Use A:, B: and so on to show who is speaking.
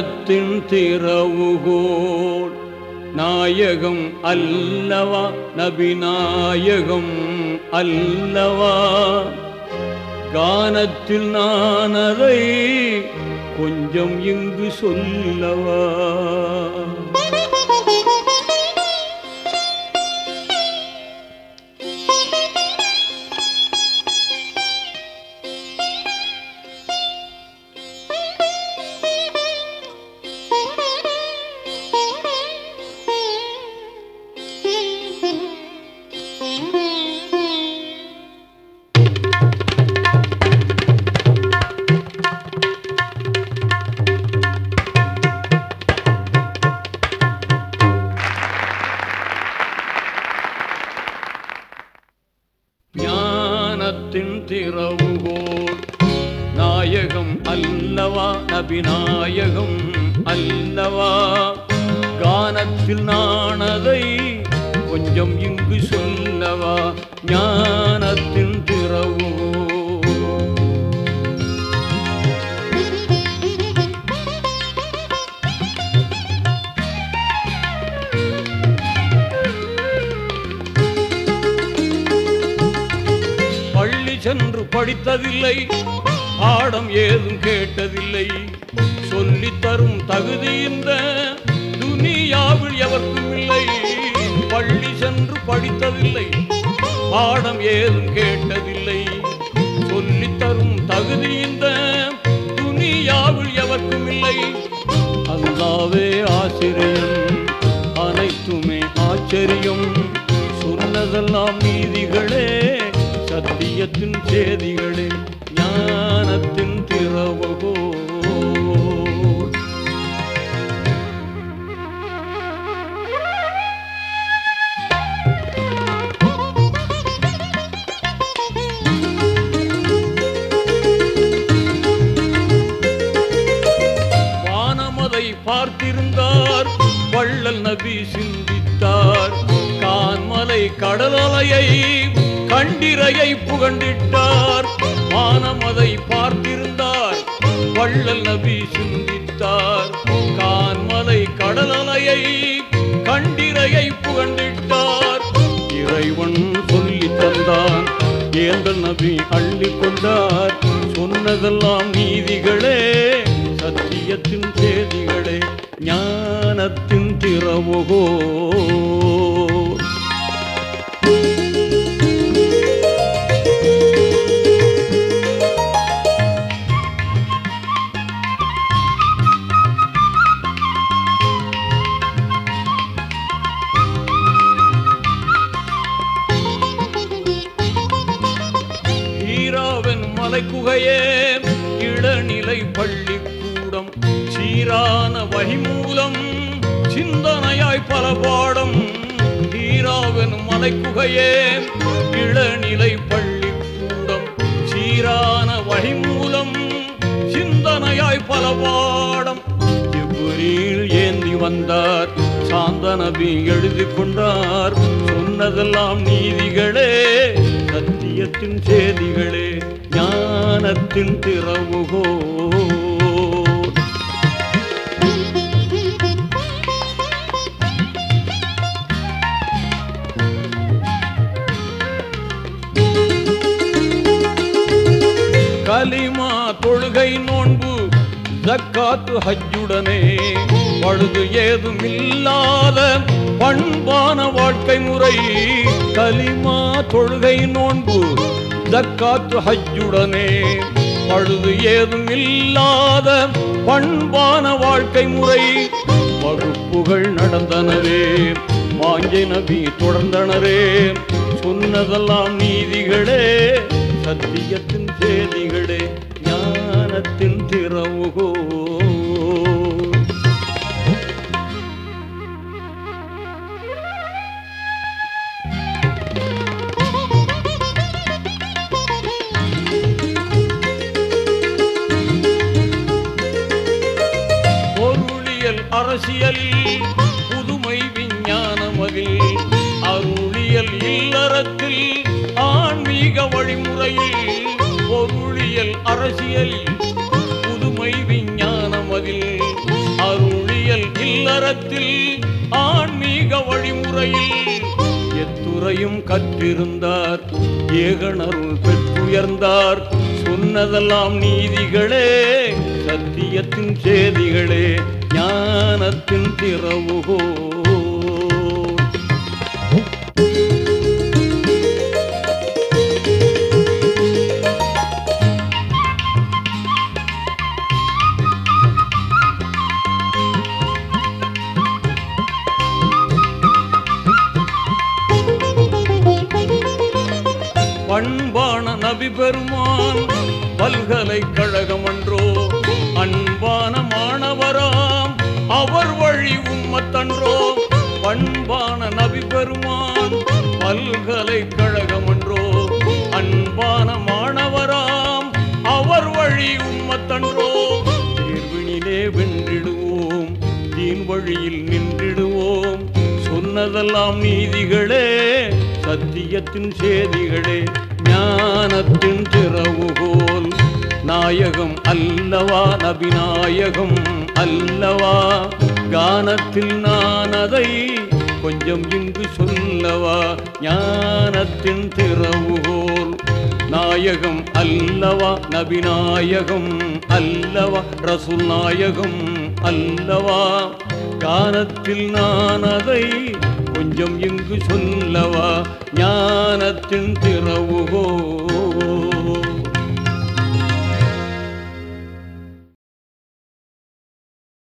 A: ஞானத்தின் திறவுகோள் நாயகம் அல்லவா நபிநாயகம் அல்லவா கானத்தில் நான் அதை கொஞ்சம் இங்கு சொல்லவா ஞானத்தின் திறவுகோள் நாயகம் அல்லவா நபிநாயகம் அல்லவா கானத்தில் நானதை கொஞ்சம் இங்கு சொல்லவா ஞானத்தின் திறவுகோள் பள்ளி சென்று படித்ததில்லை பாடம் ஏதும் கேட்டதில்லை சொல்லித் தரும் தகுதி இந்த துனியாவில் எவர்க்கும் இல்லை பள்ளி சென்று படித்ததில்லை பாடம் ஏதும் கேட்டதில்லை சொல்லித் தரும் தகுதி இந்த துனியாவில் எவர்க்கும் இல்லை அல்லாவே ஆசிரியன் அனைத்துமே ஆச்சரியம் சொன்னதெல்லாம் நீதிகளே சத்தியத்தின் சேதிகளே ஞானத்தின் திறவுகோ வானமதை பார்த்திருந்தார் வள்ளல் நபி சிந்தித்தார் கான்மலை கடலலையை கண்டிரையை புகண்டிட்டார் வானமதை பார்த்திருந்தார் வள்ளல் நபி சிந்தித்தார் கான்மலை கடலலையை கண்டிரையை புகண்டிட்டார் இறைவன் சொல்லி தந்தான் ஏந்தல் நபி அள்ளி கொண்டார் சொன்னதெல்லாம் நீதிகளே சத்தியத்தின் சேதிகளே ஞானத்தின் திறவுகோ ஈராவன் மலைக்குகையே இளநிலை பள்ளிக்கூடம் சீரான வழிமூலம் சிந்தனையாய் பல பாடம் ஈராவன் மலைக்குகையே இளநிலை பள்ளிக்கூடம் சீரான வழிமூலம் சிந்தனையாய் பல பாடம் ஜிப்ரீல் ஏந்தி வந்தார் சாந்த நபி எழுதி கொண்டார் சொன்னதெல்லாம் நீதிகளே சத்தியத்தின் சேதிகளே ஞானத்தின் திறவுகோ கலிமா தொழுகை நோன்பு ஜக்காத்து ஹஜ்ஜுடனே பழுது ஏதும் இல்லாத பண்பான வாழ்க்கை முறை கலிமா தொழுகை நோன்பு ஜக்காத்து ஹஜ்ஜுடனே பழுது ஏதும் இல்லாத பண்பான வாழ்க்கை முறை வகுப்புகள் நடந்தனரே வாஞ்சை நபி தொடர்ந்தனரே சொன்னதெல்லாம் நீதிகளே சத்தியத்தின் சேதிகளே ஞானத்தின் திறவுகோ பொருளியல் அரசியல் புதுமை விஞ்ஞானமதில் அருளியல் இல்லறத்தில் ஆன்மீக வழிமுறையில் பொருளியல் அரசியல் புதுமை விஞ்ஞானமதில் கற்றிருந்தார் ஏகனருள் பெற்றுயர்ந்தார் சொன்னதெல்லாம் நீதிகளே சத்தியத்தின் சேதிகளே ஞானத்தின் திறவுகோ பண்பான நபி பெருமான் பல்கலைக்கழகம் அன்றோ அன்பான மாணவராம் அவர் வழி உம்மத்தன்றோ பண்பான நபி பெருமான் பல்கலைக்கழகம் அன்றோ அன்பான மாணவராம் அவர் வழி உம்மத்தன்றோ தேர்வினிலே வென்றிடுவோம் தீன் வழியில் நின்றிடுவோம் சொன்னதெல்லாம் நீதிகளே சத்தியத்தின் சேதிகளே ஞானத்தின் திறவுகோல் நாயகம் அல்லவா நபிநாயகம் அல்லவா கானத்தில் நான் அதை கொஞ்சம் இங்கு சொல்லவா ஞானத்தின் திறவுகோல் நாயகம் அல்லவா நபிநாயகம் அல்லவா ரசூல் நாயகம் அல்லவா கானத்தில் நான் அதை கொஞ்சம் இங்கு சொல்லவா ஞானத்தின் திறவுகோ